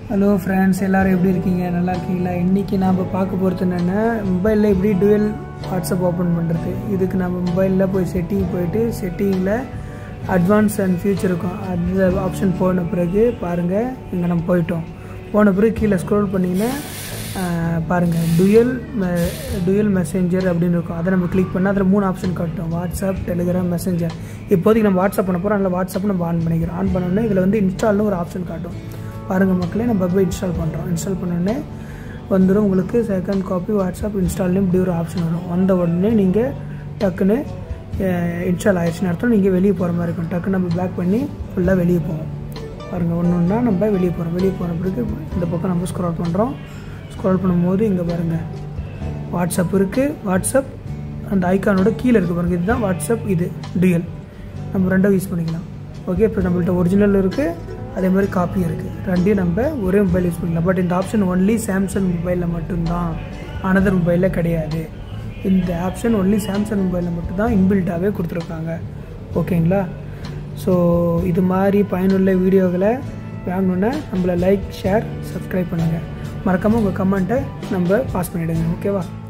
hello friends எல்லோரும் எப்படி இருக்கீங்க நல்லா இருக்கீங்களா இன்றைக்கி நாம் பார்க்க போகிறது என்னென்னா மொபைலில் எப்படி டுவெல் வாட்ஸ்அப் ஓப்பன் பண்ணுறது இதுக்கு நம்ம மொபைலில் போய் செட்டிங் போயிட்டு செட்டிங்கில் அட்வான்ஸ் அண்ட் ஃபியூச்சர் இருக்கும் அந்த ஆப்ஷன் போன பிறகு பாருங்கள் இங்கே நம்ம போயிட்டோம் போன பிறகு கீழே ஸ்க்ரோல் பண்ணிங்கன்னா பாருங்கள் டுயல் டுயல் மெசேஞ்சர் அப்படின்னு இருக்கும் அதை நம்ம கிளிக் பண்ணால் அதில் மூணு ஆப்ஷன் காட்டும் வாட்ஸ்அப் டெலிகிராம் மெசேஞ்சர் இப்போதைக்கு நம்ம வாட்ஸ்அப் பண்ண போகிறோம் அதில் வாட்ஸ்அப் நம்ம ஆன் பண்ணிக்கிறோம் ஆன் பண்ணோடனே இதில் வந்து இன்ஸ்டால்னு ஒரு ஆப்ஷன் காட்டும் பாருங்கள் மக்களே நம்ம போய் இன்ஸ்டால் பண்ணுறோம் இன்ஸ்டால் பண்ணோடனே வந்துடும் உங்களுக்கு செகண்ட் காப்பி வாட்ஸ்அப் இன்ஸ்டால்லையும் இப்படி ஒரு ஆப்ஷன் வரும் வந்த உடனே நீங்கள் டக்குன்னு இன்ஸ்டால் ஆயிடுச்சுன்னு அர்த்தம் நீங்கள் வெளியே போகிற மாதிரி இருக்கும் டக்குன்னு நம்ம பேக் பண்ணி ஃபுல்லாக வெளியே போவோம் பாருங்கள் ஒன்று ஒன்றா நம்ம வெளியே போகிறோம் வெளியே போகிற பிறகு இந்த பக்கம் நம்ம ஸ்க்ரால் பண்ணுறோம் ஸ்க்ரால் பண்ணும்போது இங்கே பாருங்கள் வாட்ஸ்அப் இருக்குது வாட்ஸ்அப் அந்த ஐக்கானோட கீழே இருக்குது பாருங்கள் இதுதான் வாட்ஸ்அப் இது டுயல் நம்ம ரெண்டும் யூஸ் பண்ணிக்கலாம் ஓகே இப்போ நம்மள்ட்ட ஒரிஜினல் இருக்குது அதே மாதிரி காப்பி இருக்குது ரெண்டையும் நம்ம ஒரே மொபைல் யூஸ் பண்ணிக்கலாம் பட் இந்த ஆப்ஷன் ஒன்லி சாம்சங் மொபைலில் மட்டும்தான் அனதர் மொபைலில் கிடையாது இந்த ஆப்ஷன் ஒன்லி சாம்சங் மொபைலில் மட்டும்தான் இன்பில்ட்டாகவே கொடுத்துருக்காங்க ஓகேங்களா ஸோ இது மாதிரி பயனுள்ள வீடியோகளை வாங்கணுன்னா நம்மளை லைக் ஷேர் சப்ஸ்கிரைப் பண்ணுங்கள் மறக்காமல் உங்கள் கமெண்ட்டை நம்ம பாஸ் பண்ணிவிடுங்க ஓகேவா